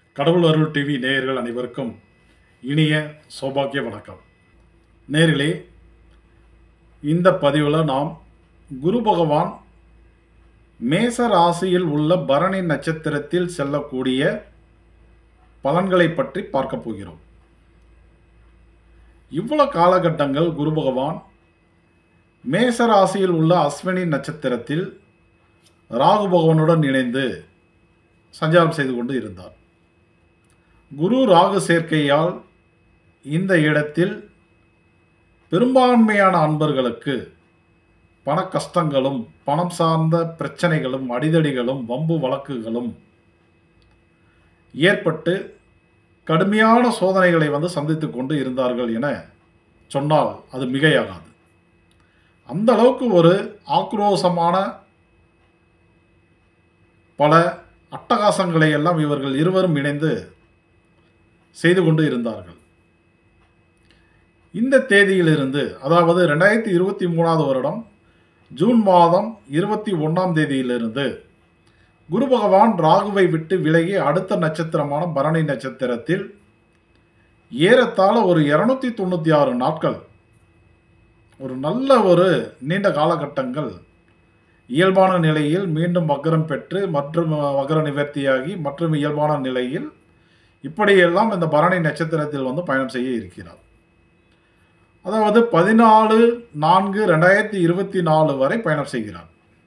கடவுள் அருள் டிவி நேயர்கள் அனைவருக்கும் இனிய சௌபாக்கிய வணக்கம் நேயர்களே இந்த பதிவில் நாம் குரு பகவான் மேச ராசியில் உள்ள பரணி நட்சத்திரத்தில் செல்லக்கூடிய பலன்களை பற்றி பார்க்க போகிறோம் இவ்வளவு காலகட்டங்கள் குரு பகவான் மேச ராசியில் உள்ள அஸ்வினி நட்சத்திரத்தில் ராகு பகவானுடன் இணைந்து சஞ்சாரம் செய்து கொண்டு இருந்தார் குரு ராகு சேர்க்கையால் இந்த இடத்தில் பெரும்பான்மையான அன்பர்களுக்கு பண கஷ்டங்களும் பணம் சார்ந்த பிரச்சனைகளும் அடிதடிகளும் வம்பு வழக்குகளும் ஏற்பட்டு கடுமையான சோதனைகளை வந்து சந்தித்து கொண்டு இருந்தார்கள் என சொன்னால் அது மிகையாகாது அந்த அளவுக்கு ஒரு ஆக்ரோசமான பல அட்டகாசங்களை எல்லாம் இவர்கள் இருவரும் இணைந்து செய்து கொண்டு இருந்தார்கள் இந்த தேதியிலிருந்து அதாவது ரெண்டாயிரத்தி இருபத்தி மூணாவது வருடம் ஜூன் மாதம் இருபத்தி ஒன்றாம் தேதியிலிருந்து குரு பகவான் ராகுவை விட்டு விலகி அடுத்த நட்சத்திரமான பரணி நட்சத்திரத்தில் ஏறத்தாழ ஒரு இரநூத்தி தொண்ணூற்றி ஆறு நாட்கள் ஒரு நல்ல ஒரு நீண்ட காலகட்டங்கள் இயல்பான நிலையில் மீண்டும் வக்கரம் பெற்று மற்றும் வக்கர நிவர்த்தியாகி மற்றும் இயல்பான நிலையில் இப்படியெல்லாம் இந்த பரணி நட்சத்திரத்தில் வந்து பயணம் செய்ய இருக்கிறார் அதாவது பதினாலு நான்கு ரெண்டாயிரத்தி இருபத்தி நாலு வரை பயணம் செய்கிறார்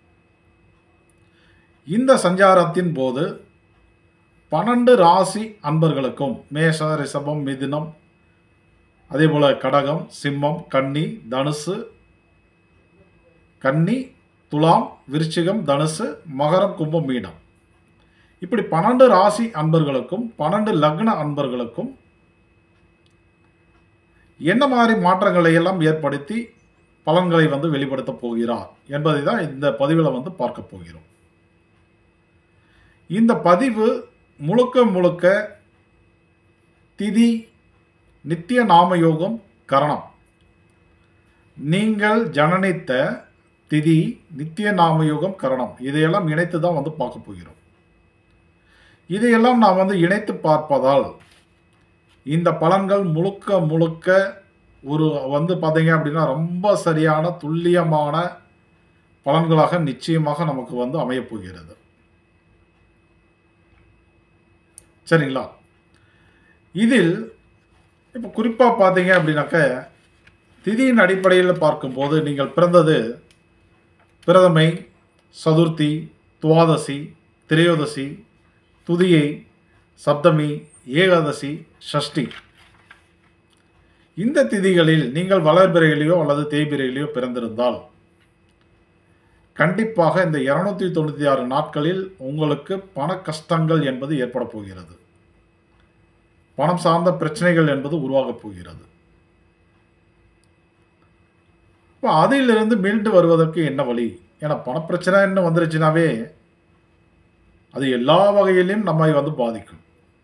இந்த சஞ்சாரத்தின் போது பன்னெண்டு ராசி அன்பர்களுக்கும் மேஷ ரிஷபம் மிதுனம் அதே போல கடகம் சிம்மம் கன்னி தனுசு கன்னி துலாம் விருச்சிகம் தனுசு மகரம் கும்பம் மீனம் இப்படி பன்னெண்டு ராசி அன்பர்களுக்கும் பன்னெண்டு லக்ன அன்பர்களுக்கும் என்ன மாதிரி மாற்றங்களை எல்லாம் ஏற்படுத்தி பலன்களை வந்து வெளிப்படுத்த போகிறார் என்பதை தான் இந்த பதிவில் வந்து பார்க்க போகிறோம் இந்த பதிவு முழுக்க முழுக்க திதி நித்திய நாமயோகம் கரணம் நீங்கள் ஜனனித்த திதி நித்திய நாமயோகம் கரணம் இதையெல்லாம் இணைத்து தான் வந்து பார்க்க போகிறோம் இதையெல்லாம் நாம் வந்து இணைத்து பார்ப்பதால் இந்த பலன்கள் முழுக்க முழுக்க ஒரு வந்து பார்த்தீங்க அப்படின்னா ரொம்ப சரியான துல்லியமான பலன்களாக நிச்சயமாக நமக்கு வந்து அமையப் போகிறது சரிங்களா இதில் இப்போ குறிப்பாக பார்த்தீங்க அப்படின்னாக்க திதியின் அடிப்படையில் பார்க்கும்போது நீங்கள் பிறந்தது பிரதமை சதுர்த்தி துவாதசி திரையோதசி துதியை சப்தமி ஏகாதசி ஷஷ்டி இந்த திதிகளில் நீங்கள் வளர்பிறையிலையோ அல்லது தேய்பிறையிலையோ பிறந்திருந்தால் கண்டிப்பாக இந்த இருநூத்தி தொண்ணூற்றி ஆறு நாட்களில் உங்களுக்கு பண கஷ்டங்கள் என்பது ஏற்பட போகிறது பணம் சார்ந்த பிரச்சனைகள் என்பது உருவாகப் போகிறது இப்போ அதிலிருந்து மீண்டு வருவதற்கு என்ன வழி ஏன்னா பணப்பிரச்சனை வந்துருச்சுனாவே அது எல்லா வகையிலும் நம்மை வந்து பாதிக்கும்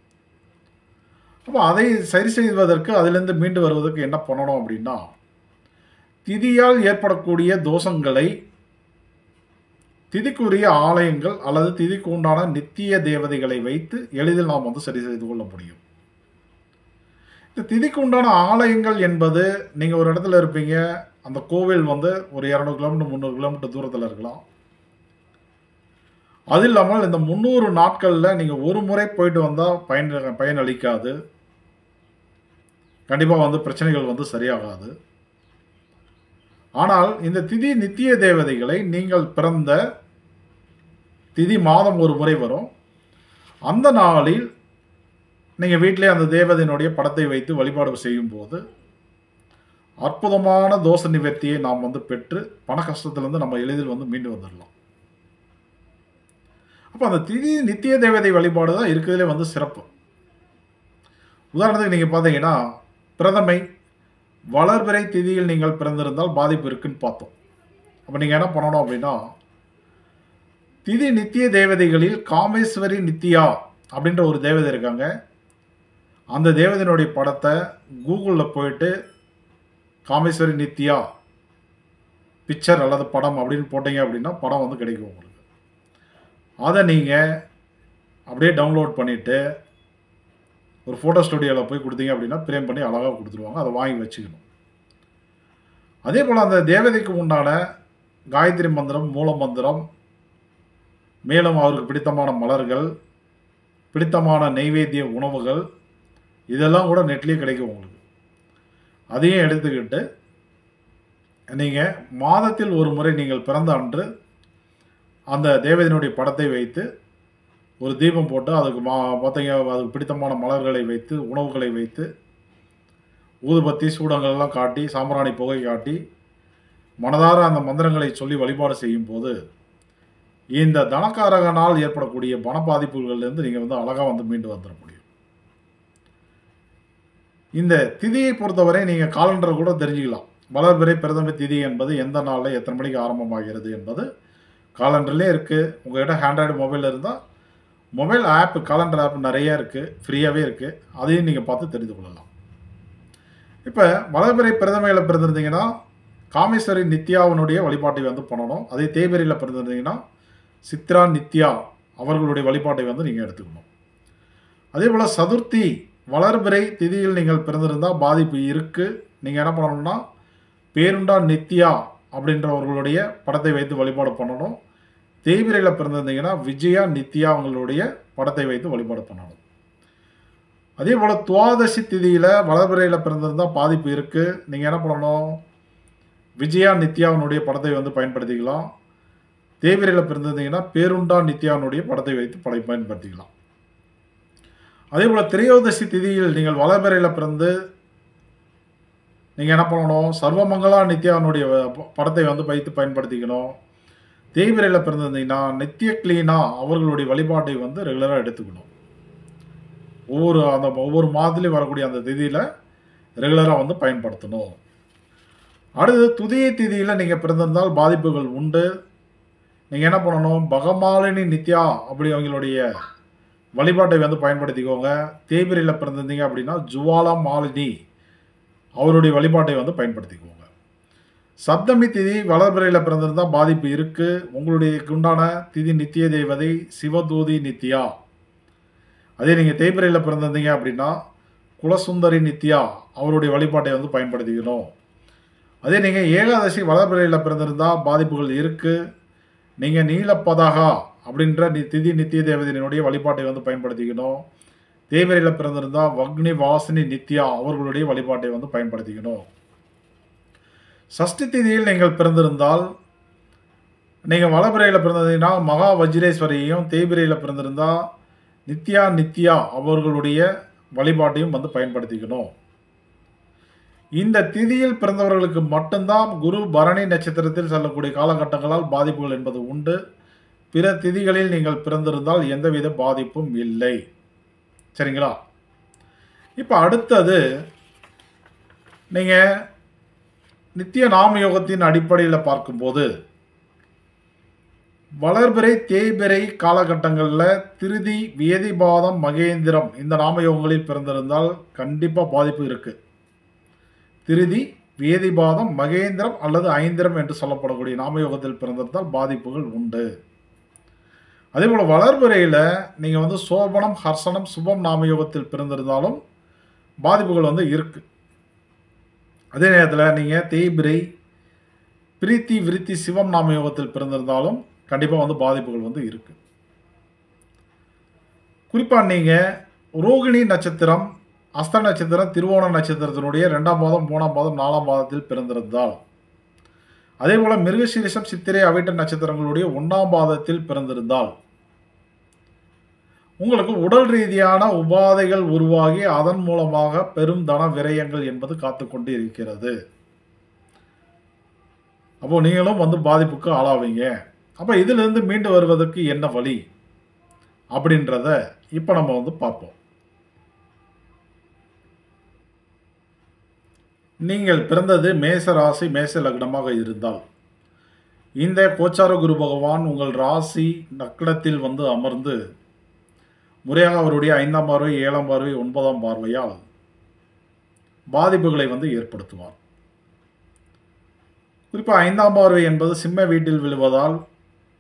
அப்போ அதை சரி செய்வதற்கு அதிலிருந்து மீண்டு வருவதற்கு என்ன பண்ணணும் அப்படின்னா திதியால் ஏற்படக்கூடிய தோஷங்களை திதிக்குரிய ஆலயங்கள் அல்லது திதிக்கு உண்டான நித்திய தேவதைகளை வைத்து எளிதில் நாம் வந்து சரி செய்து கொள்ள முடியும் இந்த திதிக்கு உண்டான ஆலயங்கள் என்பது நீங்கள் ஒரு இடத்துல இருப்பீங்க அந்த கோவில் வந்து ஒரு இரநூறு கிலோமீட்டர் முந்நூறு கிலோமீட்டர் தூரத்தில் இருக்கலாம் அது இல்லாமல் இந்த முந்நூறு நாட்களில் நீங்கள் ஒரு முறை போயிட்டு வந்தால் பயன் பயனளிக்காது கண்டிப்பாக வந்து பிரச்சனைகள் வந்து சரியாகாது ஆனால் இந்த திதி நித்திய தேவதைகளை நீங்கள் பிறந்த திதி மாதம் ஒரு முறை வரும் அந்த நாளில் நீங்கள் வீட்டிலே அந்த தேவதையினுடைய படத்தை வைத்து வழிபாடு செய்யும் போது அற்புதமான தோஷ நிவர்த்தியை நாம் வந்து பெற்று பண கஷ்டத்திலிருந்து நம்ம எளிதில் வந்து மீண்டு வந்துடலாம் அப்போ அந்த திதி நித்திய தேவதை வழிபாடு தான் இருக்கிறதுலே வந்து சிறப்பு உதாரணத்துக்கு நீங்கள் பார்த்தீங்கன்னா பிரதமை வளர்பிறை திதியில் நீங்கள் பிறந்திருந்தால் பாதிப்பு இருக்குன்னு பார்த்தோம் அப்போ நீங்கள் என்ன பண்ணணும் அப்படின்னா திதி நித்திய தேவதைகளில் காமேஸ்வரி நித்யா அப்படின்ற ஒரு தேவதை இருக்காங்க அந்த தேவதையினுடைய படத்தை கூகுளில் போயிட்டு காமேஸ்வரி நித்யா பிக்சர் அல்லது படம் அப்படின்னு போட்டீங்க அப்படின்னா படம் வந்து கிடைக்கும் உங்களுக்கு அதை நீங்கள் அப்படியே டவுன்லோட் பண்ணிவிட்டு ஒரு ஃபோட்டோ ஸ்டுடியோவில் போய் கொடுத்தீங்க அப்படின்னா பிரேம் பண்ணி அழகாக கொடுத்துருவாங்க அதை வாங்கி வச்சுக்கணும் அதே போல் அந்த தேவதைக்கு உண்டான காயத்ரி மந்திரம் மூல மந்திரம் மேலும் அவருக்கு பிடித்தமான மலர்கள் பிடித்தமான நெய்வேத்திய உணவுகள் இதெல்லாம் கூட நெட்லேயே கிடைக்கும் உங்களுக்கு அதையும் எடுத்துக்கிட்டு நீங்கள் மாதத்தில் ஒரு முறை நீங்கள் பிறந்த அன்று அந்த தேவதையினுடைய படத்தை வைத்து ஒரு தீபம் போட்டு அதுக்கு மா பார்த்தீங்க அதுக்கு பிடித்தமான மலர்களை வைத்து உணவுகளை வைத்து ஊதுபத்தி சூடங்கள்லாம் காட்டி சாம்பிராணி புகை காட்டி மனதார அந்த மந்திரங்களை சொல்லி வழிபாடு செய்யும் போது இந்த தனக்காரகனால் ஏற்படக்கூடிய பண பாதிப்புகள்லேருந்து நீங்கள் வந்து அழகாக வந்து மீண்டு வந்துட முடியும் இந்த திதியை பொறுத்தவரை நீங்கள் காலண்டர் கூட தெரிஞ்சுக்கலாம் வளர்பிறை பிரதம திதி என்பது எந்த நாளில் எத்தனை மணிக்கு ஆரம்பமாகிறது என்பது காலண்டர்லேயே இருக்குது உங்கள்கிட்ட ஆண்ட்ராய்டு மொபைல் இருந்தால் மொபைல் ஆப் காலண்டர் ஆப் நிறைய இருக்குது ஃப்ரீயாகவே இருக்குது அதையும் நீங்கள் பார்த்து தெரிந்து கொள்ளலாம் இப்போ வளர்பிறை பிரதமையில் பிறந்திருந்தீங்கன்னா காமேஸ்வரி நித்யாவினுடைய வழிபாட்டை வந்து பண்ணணும் அதே தேய்பிரையில் பிறந்திருந்தீங்கன்னா சித்ரா நித்யா அவர்களுடைய வழிபாட்டை வந்து நீங்கள் எடுத்துக்கணும் அதே போல் சதுர்த்தி வளர்பிறை திதியில் நீங்கள் பிறந்திருந்தால் பாதிப்பு இருக்குது நீங்கள் என்ன பண்ணணும்னா பேருண்டா நித்யா அப்படின்றவர்களுடைய படத்தை வைத்து வழிபாடு பண்ணணும் தேய்பிரையில் பிறந்திருந்தீங்கன்னா விஜயா நித்யா அவங்களுடைய படத்தை வைத்து வழிபாடு பண்ணணும் அதே போல் துவாதசி திதியில் வளர்பிறையில் பிறந்திருந்தால் பாதிப்பு இருக்குது நீங்கள் என்ன பண்ணணும் விஜயா நித்யாவினுடைய படத்தை வந்து பயன்படுத்திக்கலாம் தேவிரையில் பிறந்திருந்தீங்கன்னா பேருண்டா நித்யாவினுடைய படத்தை வைத்து படை பயன்படுத்திக்கலாம் அதே போல் திரையோதசி திதியில் நீங்கள் வளர்பிறையில் பிறந்து நீங்கள் என்ன பண்ணணும் சர்வமங்களா நித்யாவினுடைய படத்தை வந்து வைத்து பயன்படுத்திக்கணும் தேய்பிரையில் பிறந்திருந்தீங்கன்னா நித்திய கிளீனா அவர்களுடைய வழிபாட்டை வந்து ரெகுலராக எடுத்துக்கணும் ஒவ்வொரு அந்த ஒவ்வொரு மாதத்துலேயும் வரக்கூடிய அந்த திதியில் ரெகுலராக வந்து பயன்படுத்தணும் அடுத்து துதிய திதியில் நீங்கள் பிறந்திருந்தால் பாதிப்புகள் உண்டு நீங்கள் என்ன பண்ணணும் பகமாலினி நித்யா அப்படி அவங்களுடைய வழிபாட்டை வந்து பயன்படுத்திக்கோங்க தேய்பிரையில் பிறந்திருந்தீங்க அப்படின்னா ஜுவாலா மாலினி அவருடைய வழிபாட்டை வந்து பயன்படுத்திக்கோங்க சப்தமி திதி வளர்பிறையில் பிறந்திருந்தால் பாதிப்பு இருக்குது உங்களுடைய உண்டான திதி நித்திய தேவதை சிவதூதி நித்யா அதே நீங்கள் தேய்பிரையில் பிறந்திருந்தீங்க அப்படின்னா குலசுந்தரி நித்யா அவருடைய வழிபாட்டை வந்து பயன்படுத்திக்கணும் அதே நீங்கள் ஏகாதசி வளர்பிறையில் பிறந்திருந்தால் பாதிப்புகள் இருக்குது நீங்கள் நீலப்பதாகா அப்படின்ற நி திதி நித்திய தேவதையினுடைய வழிபாட்டை வந்து பயன்படுத்திக்கணும் தேவரையில் பிறந்திருந்தால் வக்னி வாசினி நித்யா அவர்களுடைய வழிபாட்டை வந்து பயன்படுத்திக்கணும் சஷ்டி திதியில் நீங்கள் பிறந்திருந்தால் நீங்கள் வளபிரையில் பிறந்ததுன்னா மகா வஜ்ரேஸ்வரியையும் தேய்பிரையில் பிறந்திருந்தால் நித்யா நித்யா அவர்களுடைய வழிபாட்டையும் வந்து பயன்படுத்திக்கணும் இந்த திதியில் பிறந்தவர்களுக்கு மட்டும்தான் குரு பரணி நட்சத்திரத்தில் செல்லக்கூடிய காலகட்டங்களால் பாதிப்புகள் என்பது உண்டு பிற திதிகளில் நீங்கள் பிறந்திருந்தால் எந்தவித பாதிப்பும் இல்லை சரிங்களா இப்போ அடுத்தது நீங்கள் நித்திய நாமயோகத்தின் அடிப்படையில் பார்க்கும்போது வளர்பிறை தேய்பிறை காலகட்டங்களில் திருதி வேதிபாதம் மகேந்திரம் இந்த நாமயோகங்களில் பிறந்திருந்தால் கண்டிப்பாக பாதிப்பு இருக்குது திருதி வேதிபாதம் மகேந்திரம் அல்லது ஐந்திரம் என்று சொல்லப்படக்கூடிய நாமயோகத்தில் பிறந்திருந்தால் பாதிப்புகள் உண்டு அதே போல் வளர்பிறையில் நீங்கள் வந்து சோபனம் ஹர்சனம் சுபம் நாமயோகத்தில் பிறந்திருந்தாலும் பாதிப்புகள் வந்து இருக்குது அதே நேரத்தில் நீங்கள் தேய்பிரை பிரீத்தி விருத்தி சிவம் நாமயோகத்தில் பிறந்திருந்தாலும் கண்டிப்பாக வந்து பாதிப்புகள் வந்து இருக்குது குறிப்பாக நீங்கள் ரோகிணி நட்சத்திரம் அஸ்த நட்சத்திரம் திருவோண நட்சத்திரத்தினுடைய ரெண்டாம் பாதம் மூணாம் பாதம் நாலாம் பாதத்தில் பிறந்திருந்தால் அதே போல் மிருகசீரிஷம் சித்திரை அவிட்ட நட்சத்திரங்களுடைய ஒன்றாம் பாதத்தில் பிறந்திருந்தால் உங்களுக்கு உடல் ரீதியான உபாதைகள் உருவாகி அதன் மூலமாக பெரும் தன விரயங்கள் என்பது காத்து கொண்டு இருக்கிறது அப்போ நீங்களும் வந்து பாதிப்புக்கு ஆளாவீங்க அப்போ இதிலிருந்து மீண்டு வருவதற்கு என்ன வழி அப்படின்றத இப்போ நம்ம வந்து பார்ப்போம் நீங்கள் பிறந்தது மேச ராசி மேச லக்னமாக இருந்தால் இந்த கோச்சார குரு பகவான் உங்கள் ராசி நக்கடத்தில் வந்து அமர்ந்து முறையாக அவருடைய ஐந்தாம் பார்வை ஏழாம் பார்வை ஒன்பதாம் பார்வையால் பாதிப்புகளை வந்து ஏற்படுத்துவார் குறிப்பாக ஐந்தாம் பார்வை என்பது சிம்ம வீட்டில் விழுவதால்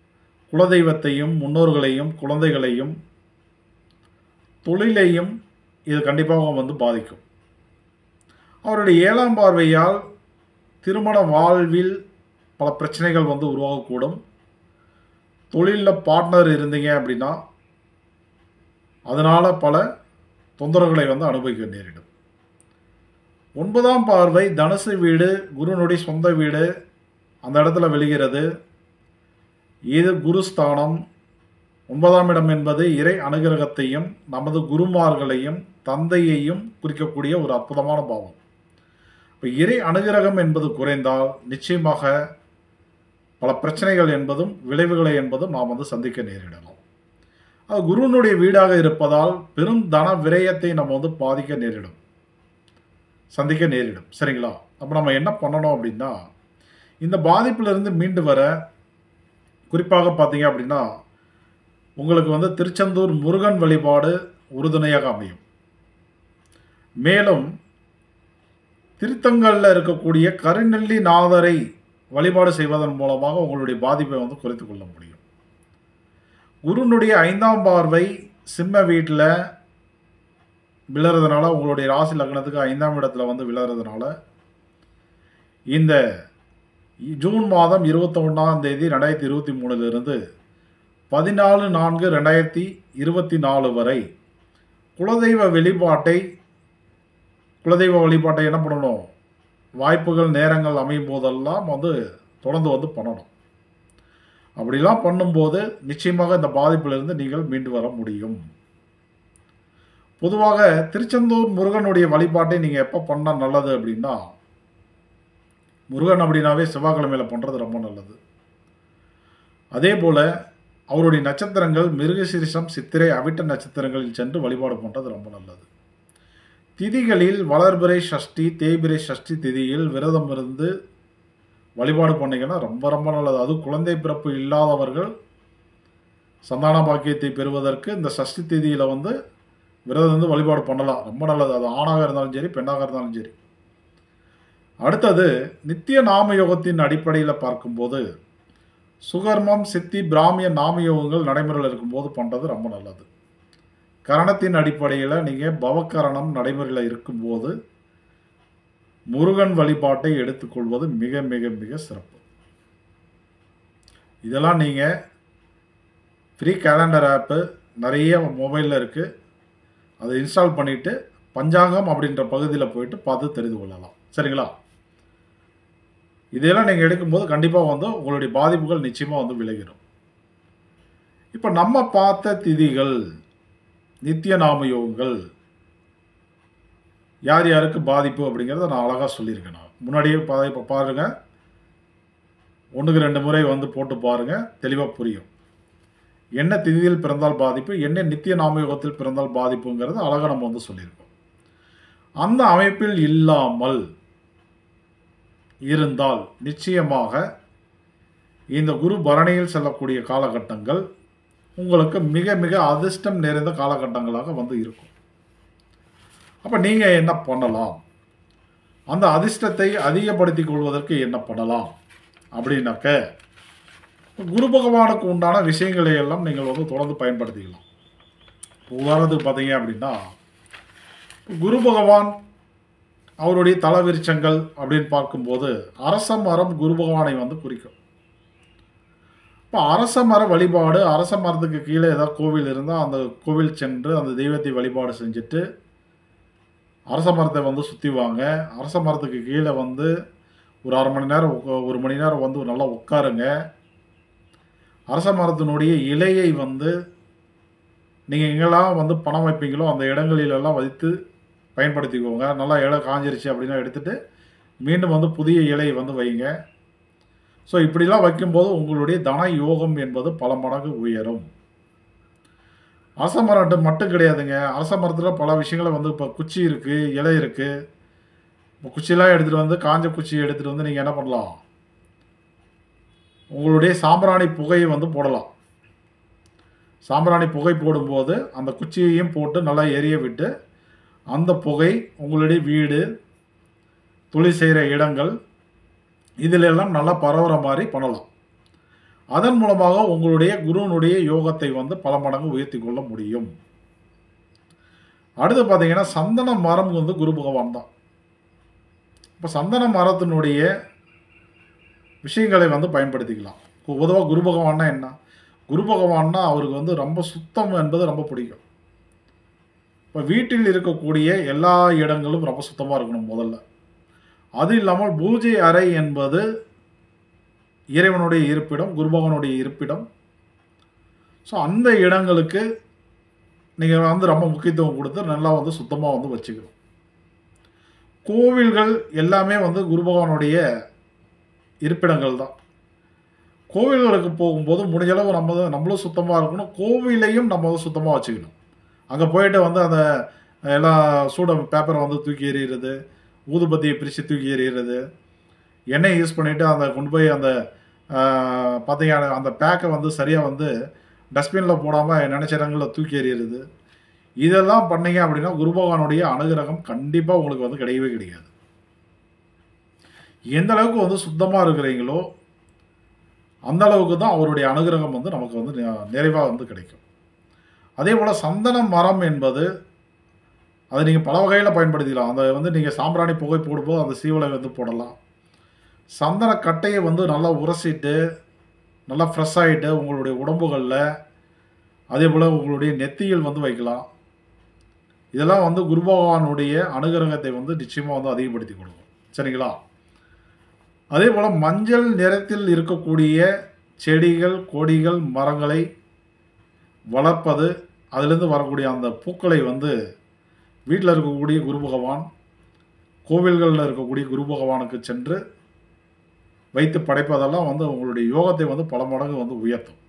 குலதெய்வத்தையும் முன்னோர்களையும் குழந்தைகளையும் தொழிலையும் இது கண்டிப்பாக வந்து பாதிக்கும் அவருடைய ஏழாம் பார்வையால் திருமண வாழ்வில் பல பிரச்சனைகள் வந்து உருவாகக்கூடும் தொழிலில் பார்ட்னர் இருந்தீங்க அப்படின்னா அதனால் பல தொந்தரவுகளை வந்து அனுபவிக்க நேரிடும் ஒன்பதாம் பார்வை தனுசு வீடு குருனுடைய சொந்த வீடு அந்த இடத்துல வெளிகிறது இது குருஸ்தானம் ஒன்பதாம் இடம் என்பது இறை அனுகிரகத்தையும் நமது குருமார்களையும் தந்தையையும் குறிக்கக்கூடிய ஒரு அற்புதமான பாவம் இப்போ இறை அனுகிரகம் என்பது குறைந்தால் நிச்சயமாக பல பிரச்சனைகள் என்பதும் விளைவுகளை என்பதும் நாம் வந்து சந்திக்க நேரிடலாம் அது குருனுடைய வீடாக இருப்பதால் பெரும் தன விரயத்தை நம்ம வந்து பாதிக்க நேரிடும் சந்திக்க நேரிடும் சரிங்களா அப்போ நம்ம என்ன பண்ணணும் அப்படின்னா இந்த பாதிப்பிலிருந்து மீண்டு வர குறிப்பாக பார்த்தீங்க அப்படின்னா உங்களுக்கு வந்து திருச்செந்தூர் முருகன் வழிபாடு உறுதுணையாக அமையும் மேலும் திருத்தங்களில் இருக்கக்கூடிய கருநெல்லி நாதரை வழிபாடு செய்வதன் மூலமாக உங்களுடைய பாதிப்பை வந்து குறைத்து கொள்ள முடியும் குருனுடைய ஐந்தாம் பார்வை சிம்ம வீட்டில் விழறதுனால உங்களுடைய ராசி லக்னத்துக்கு ஐந்தாம் இடத்துல வந்து விழறதுனால இந்த ஜூன் மாதம் இருபத்தி ஒன்றாம் தேதி ரெண்டாயிரத்தி இருபத்தி மூணுலேருந்து பதினாலு நான்கு ரெண்டாயிரத்தி இருபத்தி நாலு வரை குலதெய்வ வெளிப்பாட்டை குலதெய்வ வழிபாட்டை என்ன பண்ணணும் வாய்ப்புகள் நேரங்கள் அமையும் போதெல்லாம் வந்து தொடர்ந்து வந்து பண்ணணும் அப்படிலாம் பண்ணும்போது நிச்சயமாக இந்த பாதிப்பிலிருந்து நீங்கள் மீண்டு வர முடியும் பொதுவாக திருச்செந்தூர் முருகனுடைய வழிபாட்டை நீங்கள் எப்போ பண்ணால் நல்லது அப்படின்னா முருகன் அப்படின்னாவே செவ்வாய்க்கிழமையில் பண்ணுறது ரொம்ப நல்லது அதே போல் அவருடைய நட்சத்திரங்கள் மிருகசீரிஷம் சித்திரை அவிட்ட நட்சத்திரங்களில் சென்று வழிபாடு பண்ணுறது ரொம்ப நல்லது திதிகளில் வளர்பிறை சஷ்டி தேய்பிறை சஷ்டி திதியில் விரதம் இருந்து வழிபாடு பண்ணீங்கன்னா ரொம்ப ரொம்ப நல்லது அதுவும் குழந்தை பிறப்பு இல்லாதவர்கள் சந்தான பாக்கியத்தை பெறுவதற்கு இந்த சஷ்டி திதியில் வந்து விரதம் வந்து வழிபாடு பண்ணலாம் ரொம்ப நல்லது அது ஆணாக இருந்தாலும் சரி பெண்ணாக இருந்தாலும் சரி அடுத்தது நித்திய நாம யோகத்தின் அடிப்படையில் பார்க்கும்போது சுகர்மம் சித்தி பிராமிய நாம யோகங்கள் நடைமுறையில் இருக்கும்போது பண்ணுறது ரொம்ப நல்லது கரணத்தின் அடிப்படையில் நீங்கள் பவக்கரணம் நடைமுறையில் இருக்கும்போது முருகன் வழிபாட்டை எடுத்துக்கொள்வது மிக மிக மிக சிறப்பு இதெல்லாம் நீங்கள் ஃப்ரீ கேலண்டர் ஆப்பு நிறைய மொபைலில் இருக்குது அதை இன்ஸ்டால் பண்ணிவிட்டு பஞ்சாங்கம் அப்படின்ற பகுதியில் போயிட்டு பார்த்து தெரிந்து கொள்ளலாம் சரிங்களா இதெல்லாம் நீங்கள் எடுக்கும்போது கண்டிப்பாக வந்து உங்களுடைய பாதிப்புகள் நிச்சயமாக வந்து விலகிடும் இப்போ நம்ம பார்த்த திதிகள் நித்திய நாம யோகங்கள் யார் யாருக்கு பாதிப்பு அப்படிங்கிறத நான் அழகாக சொல்லியிருக்கேன் நான் முன்னாடியே பா இப்போ பாருங்கள் ஒன்றுக்கு ரெண்டு முறை வந்து போட்டு பாருங்கள் தெளிவாக புரியும் என்ன திதியில் பிறந்தால் பாதிப்பு என்ன நித்திய நாமயோகத்தில் பிறந்தால் பாதிப்புங்கிறது அழகாக நம்ம வந்து சொல்லியிருக்கோம் அந்த அமைப்பில் இல்லாமல் இருந்தால் நிச்சயமாக இந்த குரு பரணியில் செல்லக்கூடிய காலகட்டங்கள் உங்களுக்கு மிக மிக அதிர்ஷ்டம் நிறைந்த காலகட்டங்களாக வந்து இருக்கும் அப்போ நீங்கள் என்ன பண்ணலாம் அந்த அதிர்ஷ்டத்தை அதிகப்படுத்திக் கொள்வதற்கு என்ன பண்ணலாம் அப்படின்னாக்க குரு பகவானுக்கு உண்டான விஷயங்களை எல்லாம் நீங்கள் வந்து தொடர்ந்து பயன்படுத்திக்கலாம் உதாரணத்துக்கு பார்த்தீங்க அப்படின்னா குரு பகவான் அவருடைய தலவிருச்சங்கள் அப்படின்னு பார்க்கும்போது அரச மரம் குரு பகவானை வந்து குறிக்கும் இப்போ அரச மர வழிபாடு அரச மரத்துக்கு கீழே ஏதாவது கோவில் இருந்தால் அந்த கோவில் சென்று அந்த தெய்வத்தை வழிபாடு செஞ்சுட்டு அரச மரத்தை வந்து சுற்றி வாங்க அரச மரத்துக்கு கீழே வந்து ஒரு அரை மணி நேரம் உக்க- ஒரு மணி நேரம் வந்து நல்லா உட்காருங்க அரச மரத்தினுடைய இலையை வந்து நீங்கள் எங்கெல்லாம் வந்து பணம் வைப்பீங்களோ அந்த இடங்களிலெல்லாம் வைத்து பயன்படுத்திக்கோங்க நல்லா இலை காஞ்சிருச்சு அப்படின்னா எடுத்துட்டு மீண்டும் வந்து புதிய இலையை வந்து வைங்க ஸோ இப்படிலாம் வைக்கும்போது உங்களுடைய தன யோகம் என்பது பல மடங்கு உயரும் அரச மரம் மட்டும் கிடையாதுங்க அரச மரத்தில் பல விஷயங்களை வந்து இப்போ குச்சி இருக்குது இலை இருக்குது இப்போ குச்சியெல்லாம் எடுத்துகிட்டு வந்து காஞ்ச குச்சி எடுத்துகிட்டு வந்து நீங்கள் என்ன பண்ணலாம் உங்களுடைய சாம்பிராணி புகையை வந்து போடலாம் சாம்பிராணி புகை போடும்போது அந்த குச்சியையும் போட்டு நல்லா எரிய விட்டு அந்த புகை உங்களுடைய வீடு தொழில் செய்கிற இடங்கள் இதில் எல்லாம் நல்லா பரவுற மாதிரி பண்ணலாம் அதன் மூலமாக உங்களுடைய குருவினுடைய யோகத்தை வந்து பல மடங்கு உயர்த்தி கொள்ள முடியும் அடுத்து பார்த்தீங்கன்னா சந்தன மரம் வந்து குரு பகவான் தான் இப்போ சந்தன மரத்தினுடைய விஷயங்களை வந்து பயன்படுத்திக்கலாம் இப்போ பொதுவாக குரு பகவான்னா என்ன குரு பகவான்னா அவருக்கு வந்து ரொம்ப சுத்தம் என்பது ரொம்ப பிடிக்கும் இப்போ வீட்டில் இருக்கக்கூடிய எல்லா இடங்களும் ரொம்ப சுத்தமாக இருக்கணும் முதல்ல அது இல்லாமல் பூஜை அறை என்பது இறைவனுடைய இருப்பிடம் குரு பகவானுடைய இருப்பிடம் ஸோ அந்த இடங்களுக்கு நீங்கள் வந்து ரொம்ப முக்கியத்துவம் கொடுத்து நல்லா வந்து சுத்தமாக வந்து வச்சுக்கணும் கோவில்கள் எல்லாமே வந்து குரு பகவானுடைய இருப்பிடங்கள் தான் கோவில்களுக்கு போகும்போது முடிஞ்ச அளவு நம்ம தான் நம்மளும் சுத்தமாக இருக்கணும் கோவிலையும் நம்ம வந்து சுத்தமாக வச்சுக்கணும் அங்கே போயிட்டு வந்து அந்த எல்லா சூட பேப்பரை வந்து தூக்கி எறிகிறது ஊதுபத்தியை பிரித்து தூக்கி எறிகிறது எண்ணெய் யூஸ் பண்ணிவிட்டு அந்த கொண்டு போய் அந்த பார்த்தீங்க அந்த பேக்கை வந்து சரியாக வந்து டஸ்ட்பினில் போடாமல் நினச்ச இடங்களில் தூக்கி எறிகிறது இதெல்லாம் பண்ணீங்க அப்படின்னா குரு பகவானுடைய அனுகிரகம் கண்டிப்பாக உங்களுக்கு வந்து கிடையவே கிடையாது எந்த அளவுக்கு வந்து சுத்தமாக இருக்கிறீங்களோ அந்த அளவுக்கு தான் அவருடைய அனுகிரகம் வந்து நமக்கு வந்து நிறைவாக வந்து கிடைக்கும் அதே போல் சந்தன மரம் என்பது அதை நீங்கள் பல வகையில் பயன்படுத்திக்கலாம் அதை வந்து நீங்கள் சாம்பிராணி புகை போடும்போது அந்த சீவலை வந்து போடலாம் சந்தன கட்டையை வந்து நல்லா உரசிட்டு நல்லா ஃப்ரெஷ் ஆகிட்டு உங்களுடைய உடம்புகளில் அதே போல் உங்களுடைய நெத்தியில் வந்து வைக்கலாம் இதெல்லாம் வந்து குரு பகவானுடைய அனுகிரகத்தை வந்து நிச்சயமாக வந்து அதிகப்படுத்தி கொடுக்கும் சரிங்களா அதே போல் மஞ்சள் நிறத்தில் இருக்கக்கூடிய செடிகள் கொடிகள் மரங்களை வளர்ப்பது அதிலிருந்து வரக்கூடிய அந்த பூக்களை வந்து வீட்டில் இருக்கக்கூடிய குரு பகவான் கோவில்களில் இருக்கக்கூடிய குரு பகவானுக்கு சென்று வைத்து படைப்பதெல்லாம் வந்து உங்களுடைய யோகத்தை வந்து பல மடங்கு வந்து உயர்த்தும்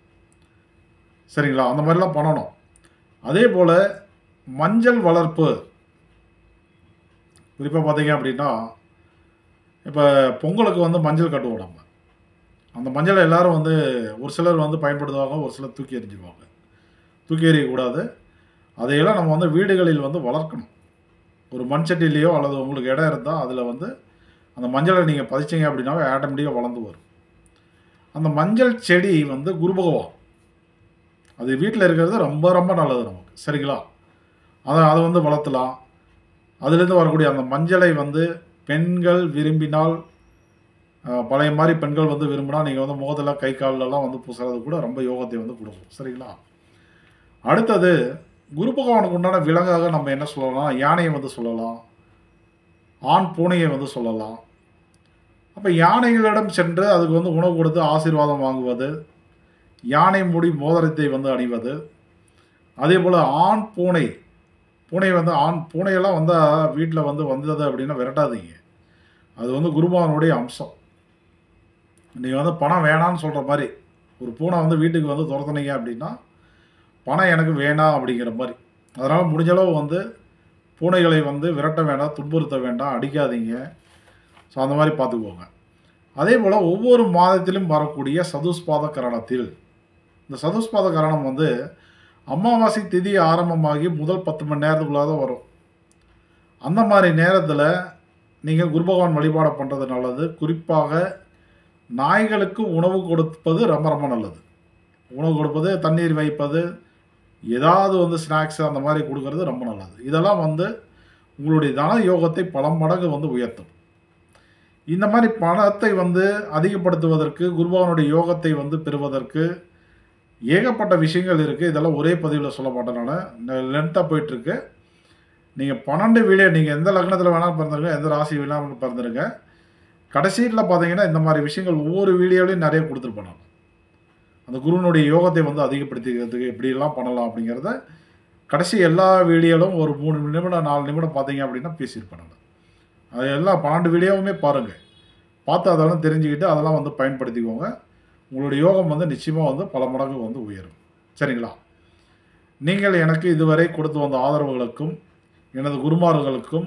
சரிங்களா அந்த மாதிரிலாம் பண்ணணும் அதே போல் மஞ்சள் வளர்ப்பு குறிப்பாக பார்த்தீங்க அப்படின்னா இப்போ பொங்கலுக்கு வந்து மஞ்சள் கட்டுவோம் நம்ம அந்த மஞ்சளை எல்லாரும் வந்து ஒரு சிலர் வந்து பயன்படுத்துவாங்க ஒரு சிலர் தூக்கி எறிஞ்சிடுவாங்க தூக்கி எறியக்கூடாது அதையெல்லாம் நம்ம வந்து வீடுகளில் வந்து வளர்க்கணும் ஒரு மண் சட்டிலேயோ அல்லது உங்களுக்கு இடம் இருந்தால் அதில் வந்து அந்த மஞ்சளை நீங்கள் பதிச்சிங்க அப்படின்னாவே ஆட்டோமேட்டிக்காக வளர்ந்து வரும் அந்த மஞ்சள் செடி வந்து குரு பகவான் அது வீட்டில் இருக்கிறது ரொம்ப ரொம்ப நல்லது நமக்கு சரிங்களா அதை அதை வந்து வளர்த்தலாம் அதுலேருந்து வரக்கூடிய அந்த மஞ்சளை வந்து பெண்கள் விரும்பினால் அஹ், பழைய மாதிரி பெண்கள் வந்து விரும்பினா நீங்கள் வந்து முகத்தில் கை கால்லலாம் வந்து பூசுறது கூட ரொம்ப யோகத்தை வந்து கொடுக்கும் சரிங்களா அடுத்தது குரு பகவானுக்கு உண்டான விலங்காக நம்ம என்ன சொல்லலாம் யானையை வந்து சொல்லலாம் ஆண் பூனையை வந்து சொல்லலாம் அப்போ யானைகளிடம் சென்று அதுக்கு வந்து உணவு கொடுத்து ஆசீர்வாதம் வாங்குவது யானை முடி மோதிரத்தை வந்து அணிவது அதே போல் ஆண் பூனை பூனை வந்து ஆண் பூனையெல்லாம் வந்தால் வீட்டில் வந்து வந்தது அப்படின்னா விரட்டாதீங்க அது வந்து குருபகவானுடைய அம்சம் நீங்கள் வந்து பணம் வேணான்னு சொல்கிற மாதிரி ஒரு பூனை வந்து வீட்டுக்கு வந்து துரத்துனீங்க அப்படின்னா பணம் எனக்கு வேணாம் அப்படிங்கிற மாதிரி அதனால் முடிஞ்ச அளவு வந்து பூனைகளை வந்து விரட்ட வேண்டாம் துன்புறுத்த வேண்டாம் அடிக்காதீங்க ஸோ அந்த மாதிரி பார்த்துக்கோங்க அதே போல் ஒவ்வொரு மாதத்திலும் வரக்கூடிய சதுஸ்பாத கரணத்தில் இந்த சதுஸ்பாத கரணம் வந்து அமாவாசை திதி ஆரம்பமாகி முதல் பத்து மணி நேரத்துக்குள்ளே தான் வரும் அந்த மாதிரி நேரத்தில் நீங்கள் குரு பகவான் வழிபாடு பண்ணுறது நல்லது குறிப்பாக நாய்களுக்கு உணவு கொடுப்பது ரொம்ப ரொம்ப நல்லது உணவு கொடுப்பது தண்ணீர் வைப்பது ஏதாவது வந்து ஸ்நாக்ஸ் அந்த மாதிரி கொடுக்கறது ரொம்ப நல்லது இதெல்லாம் வந்து உங்களுடைய தன யோகத்தை பல மடங்கு வந்து உயர்த்தும் இந்த மாதிரி பணத்தை வந்து அதிகப்படுத்துவதற்கு குருபவனுடைய யோகத்தை வந்து பெறுவதற்கு ஏகப்பட்ட விஷயங்கள் இருக்குது இதெல்லாம் ஒரே பதிவில் சொல்ல மாட்டேன் நான் லென்த்தாக போயிட்டுருக்கு நீங்கள் பன்னெண்டு வீடியோ நீங்கள் எந்த லக்னத்தில் வேணாலும் பிறந்திருங்க எந்த ராசி வேணாலும் பிறந்திருங்க கடைசியில் பார்த்தீங்கன்னா இந்த மாதிரி விஷயங்கள் ஒவ்வொரு வீடியோலையும் நிறைய கொடுத்துருப்பேன் நான் அந்த குருவனுடைய யோகத்தை வந்து அதிகப்படுத்திக்கிறதுக்கு எப்படியெல்லாம் பண்ணலாம் அப்படிங்கிறத கடைசி எல்லா வீடியோலும் ஒரு மூணு நிமிடம் நாலு நிமிடம் பார்த்தீங்க அப்படின்னா பேசியிருப்பேன் நான் அது எல்லாம் பன்னெண்டு வீடியோவுமே பாருங்கள் பார்த்து அதெல்லாம் தெரிஞ்சுக்கிட்டு அதெல்லாம் வந்து பயன்படுத்திக்கோங்க உங்களுடைய யோகம் வந்து நிச்சயமாக வந்து பல மடங்கு வந்து உயரும் சரிங்களா நீங்கள் எனக்கு இதுவரை கொடுத்து வந்த ஆதரவுகளுக்கும் எனது குருமார்களுக்கும்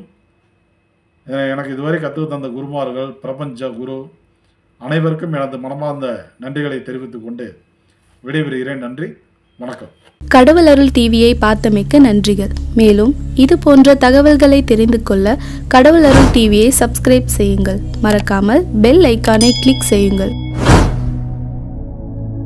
எ- எனக்கு இதுவரை கற்றுக் தந்த குருமார்கள் பிரபஞ்ச குரு அனைவருக்கும் எனது மனமார்ந்த நன்றிகளை தெரிவித்துக் கொண்டு விடைபெறுகிறேன் நன்றி வணக்கம் கடவுள் அருள் டிவியை பார்த்தமைக்க நன்றிகள் மேலும் இது போன்ற தகவல்களை தெரிந்து கொள்ள கடவுள் அருள் டிவியை சப்ஸ்கிரைப் செய்யுங்கள் மறக்காமல் பெல் ஐக்கானை கிளிக் செய்யுங்கள்